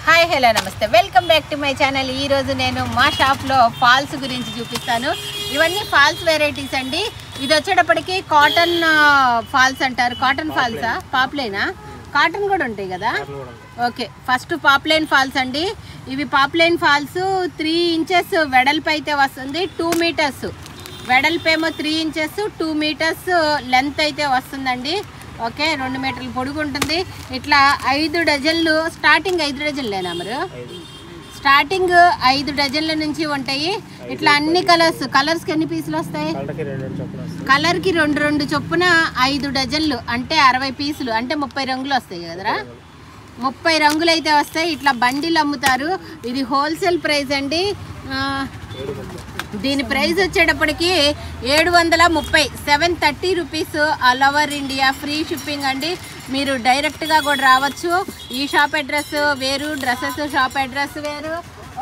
hi hello నమస్తే welcome back to my channel ఈ రోజు నేను మా షాప్లో ఫాల్స్ గురించి చూపిస్తాను ఇవన్నీ ఫాల్స్ వెరైటీస్ అండి ఇది వచ్చేటప్పటికి కాటన్ ఫాల్స్ అంటారు కాటన్ ఫాల్సా పాప్లేనా కాటన్ కూడా ఉంటాయి కదా ఓకే ఫస్ట్ పాప్లైన్ ఫాల్స్ అండి ఇవి పాప్లైన్ ఫాల్స్ త్రీ ఇంచెస్ వెడల్పు అయితే వస్తుంది టూ మీటర్స్ వెడల్పేమో three inches two metres length అయితే వస్తుందండి ఓకే రెండు మీటర్లు పొడుగు ఉంటుంది ఇట్లా ఐదు డజన్లు స్టార్టింగ్ ఐదు డజన్లేనా మరి స్టార్టింగ్ ఐదు డజన్ల నుంచి ఉంటాయి ఇట్లా అన్ని కలర్స్ కలర్స్కి ఎన్ని పీసులు వస్తాయి కళ్ళకి రెండు రెండు చొప్పున వస్తుంది కలర్కి రెండు రెండు చొప్పున ఐదు డజన్లు అంటే అరవై పీసులు అంటే ముప్పై రంగులు వస్తాయి కదరా ముప్పై రంగులు అయితే వస్తాయి ఇట్లా బండిలు అమ్ముతారు ఇది హోల్సేల్ ప్రైస్ అండి ఆ, ఏడు ముప్పై దీని ప్రైస్ వచ్చేటప్పటికి ఏడు వందల ముప్పై seven thirty rupees all over India free shipping అండి మీరు డైరెక్ట్గా కూడా రావచ్చు ఈ షాప్ అడ్రస్ వేరు డ్రెస్సెస్ షాప్ అడ్రస్ వేరు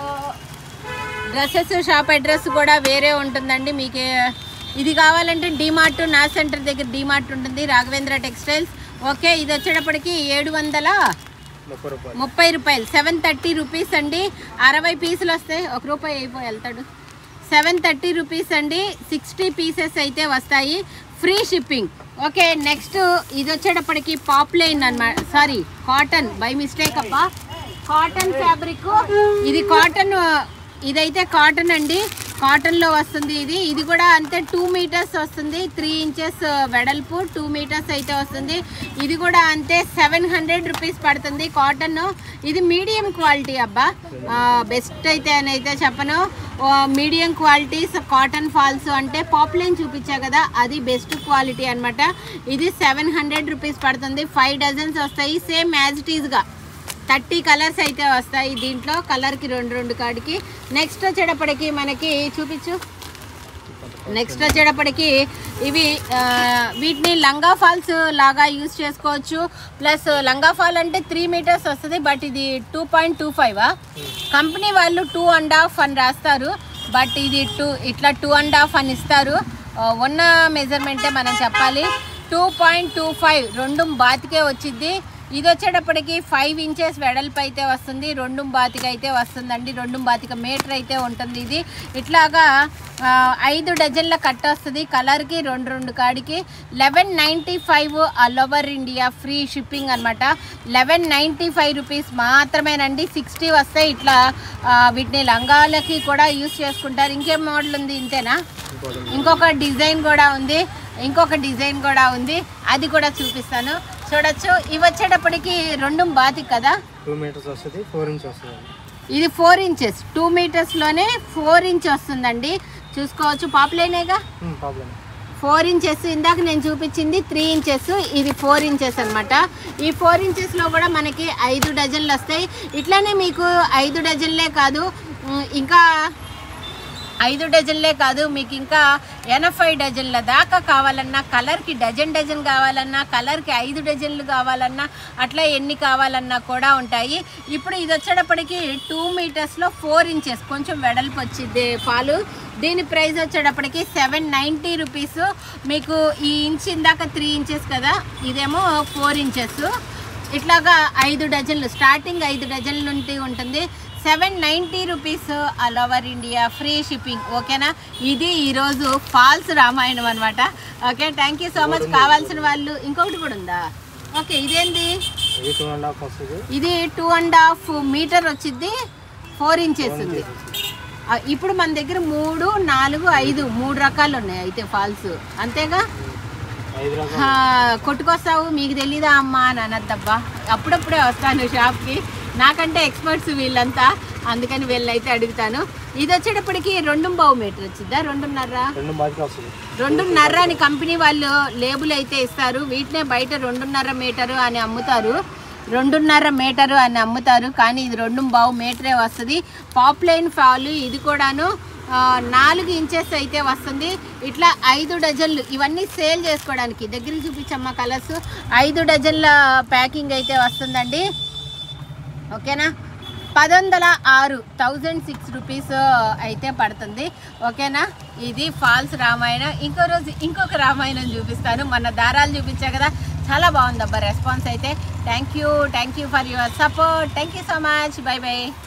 డ్రెస్సెస్ షాప్ అడ్రస్ కూడా వేరే ఉంటుందండి మీకు ఇది కావాలంటే డీమార్ట్ నా సెంటర్ దగ్గర డీమార్ట్ ఉంటుంది రాఘవేంద్ర టెక్స్టైల్స్ ఓకే ఇది వచ్చేటప్పటికి ఏడు వందల ముప్పై రూపాయలు ముప్పై రూపాయలు సెవెన్ థర్టీ రూపీస్ అండి అరవై పీసులు వస్తాయి ఒక రూపాయి అయిపోయి వెళ్తాడు సెవెన్ థర్టీ రూపీస్ అండి సిక్స్టీ పీసెస్ అయితే వస్తాయి ఫ్రీ షిప్పింగ్ ఓకే నెక్స్ట్ ఇది వచ్చేటప్పటికి పాప్లైన్ అన్నమాట సారీ కాటన్ బై మిస్టేక్ అబ్బా కాటన్ ఫ్యాబ్రిక్ ఇది కాటన్ ఇదైతే కాటన్ అండి కాటన్లో వస్తుంది ఇది ఇది కూడా అంతే టూ మీటర్స్ వస్తుంది త్రీ ఇంచెస్ వెడల్పు టూ మీటర్స్ అయితే వస్తుంది ఇది కూడా అంతే సెవెన్ హండ్రెడ్ రూపీస్ పడుతుంది కాటన్ ఇది మీడియం క్వాలిటీ అబ్బా బెస్ట్ అయితే అని అయితే చెప్పను మీడియం క్వాలిటీస్ కాటన్ ఫాల్స్ అంటే పాపులైన్ చూపించా కదా అది బెస్ట్ క్వాలిటీ అన్నమాట ఇది సెవెన్ హండ్రెడ్ రూపీస్ పడుతుంది ఫైవ్ డజన్స్ వస్తాయి సేమ్ యాజ్ ఇట్ ఈస్గా థర్టీ కలర్స్ అయితే వస్తాయి దీంట్లో కలర్కి రెండు రెండు కాడికి నెక్స్ట్ వచ్చేటప్పటికి మనకి చూపించు నెక్స్ట్ వచ్చేటప్పటికి ఇవి ఆ, వీటిని లంగా ఫాల్స్ లాగా యూస్ చేసుకోవచ్చు ప్లస్ లంగా ఫాల్ అంటే త్రీ మీటర్స్ వస్తుంది బట్ ఇది two point two five company వాళ్ళు టూ అండ్ హాఫ్ అని రాస్తారు బట్ ఇది టూ ఇట్లా టూ అండ్ హాఫ్ అని ఇస్తారు ఆ, ఉన్న మెజర్మెంటే మనం చెప్పాలి టూ పాయింట్ టూ ఫైవ్ రెండు బాతికే వచ్చింది ఇది వచ్చేటప్పటికి ఫైవ్ ఇంచెస్ వెడల్పు అయితే వస్తుంది రెండు బాతిక అయితే వస్తుందండి రెండు బాతిక మీటర్ అయితే ఉంటుంది ఇది ఇట్లాగా ఆ, ఐదు డజన్ల కట్ వస్తుంది కలర్కి రెండు రెండు కాడికి eleven ninety five all over India free shipping అనమాట లెవెన్ నైంటీ ఫైవ్ రూపీస్ మాత్రమేనండి సిక్స్టీ వస్తాయి ఇట్లా ఆ, వీటిని లంగాలకి కూడా యూస్ చేసుకుంటారు ఇంకేం మోడల్ ఉంది ఇంతేనా ఇంకోటి ఇంకొక డిజైన్ కూడా ఉంది ఇంకొక డిజైన్ కూడా ఉంది అది కూడా చూపిస్తాను చూడొచ్చు ఇవి వచ్చేటప్పటికి రెండు బాతిక్ కదా టూ మీటర్స్ వస్తుంది ఫోర్ ఇంచ్ వస్తుంది ఇది ఫోర్ ఇంచెస్ టూ మీటర్స్లోనే ఫోర్ ఇంచ్ వస్తుందండి చూసుకోవచ్చు పాపులేనేగా ప్రాబ్లం ఫోర్ ఇంచెస్ ఇందాక నేను చూపించింది త్రీ ఇంచెస్ ఇది ఫోర్ ఇంచెస్ అన్నమాట ఈ ఫోర్ ఇంచెస్లో కూడా మనకి ఐదు డజన్లు వస్తాయి ఇట్లానే మీకు ఐదు డజన్లే కాదు ఉమ్, ఇంకా ఐదు డజన్లే కాదు మీకు ఇంకా ఎనభై డజన్ల దాకా కావాలన్నా కలర్కి డజన్ డజన్ కావాలన్నా కలర్కి ఐదు డజన్లు కావాలన్నా అట్లా ఎన్ని కావాలన్నా కూడా ఉంటాయి ఇప్పుడు ఇది వచ్చేటప్పటికి టూ మీటర్స్లో ఫోర్ ఇంచెస్ కొంచెం వెడల్పు వచ్చింది పాలు దీని ప్రైస్ వచ్చేటప్పటికి సెవెన్ నైంటీ రూపీస్ మీకు ఈ ఇంచ్ ఇందాక త్రీ ఇంచెస్ కదా ఇదేమో ఫోర్ ఇంచెస్ ఇట్లాగా ఐదు డజన్లు స్టార్టింగ్ ఐదు డజన్ల నుండి ఉంటుంది seven ninety rupees all over India free shipping ఓకేనా ఇది ఈరోజు ఫాల్స్ రామాయణం అనమాట okay thank you so much కావాల్సిన వాళ్ళు ఇంకొకటి కూడా ఉందా ఓకే ఇదేంది ఇది టూ అండ్ హాఫ్ వస్తుంది ఇది టూ అండ్ హాఫ్ మీటర్ వచ్చింది ఫోర్ ఇంచెస్ ఉంది ఆ, ఇప్పుడు మన దగ్గర మూడు నాలుగు ఐదు మూడు రకాలు ఉన్నాయి అయితే ఫాల్స్ అంతేగా ఐదు రకాలు ఆ, కొట్టుకొస్తావు మీకు తెలీదా అమ్మా అని అనద్దబ్బా అప్పుడప్పుడే వస్తాను షాప్కి నాకంటే ఎక్స్పర్ట్స్ వీళ్ళంతా అందుకని వీళ్ళైతే అడుగుతాను ఇది వచ్చేటప్పటికి రెండు బావు మీటర్ వచ్చిందా రెండున్నర రెండు బాతికి వస్తుంది రెండున్నర అని కంపెనీ వాళ్ళు లేబుల్ అయితే ఇస్తారు వీటినే బయట రెండున్నర మీటరు అని అమ్ముతారు రెండున్నర మీటరు అని అమ్ముతారు కానీ ఇది రెండు బావు మీటరే వస్తుంది పాప్లైన్ ఫాల్ ఇది కూడాను ఆ, నాలుగు ఇంచెస్ అయితే వస్తుంది ఇట్లా ఐదు డజన్లు ఇవన్నీ సేల్ చేసుకోవడానికి దగ్గరికి చూపించమ్మా కలర్స్ ఐదు డజన్ల ప్యాకింగ్ అయితే వస్తుందండి ఓకేనా పదొందల ఆరు థౌజండ్ సిక్స్ రూపీస్ అయితే పడుతుంది ఓకేనా ఇది ఫాల్స్ రామాయణం ఇంకో రోజు ఇంకొక రామాయణం చూపిస్తాను మన దారాలు చూపించా కదా చాలా బాగుంది అబ్బా రెస్పాన్స్ అయితే thank you thank you for your support thank you so much bye by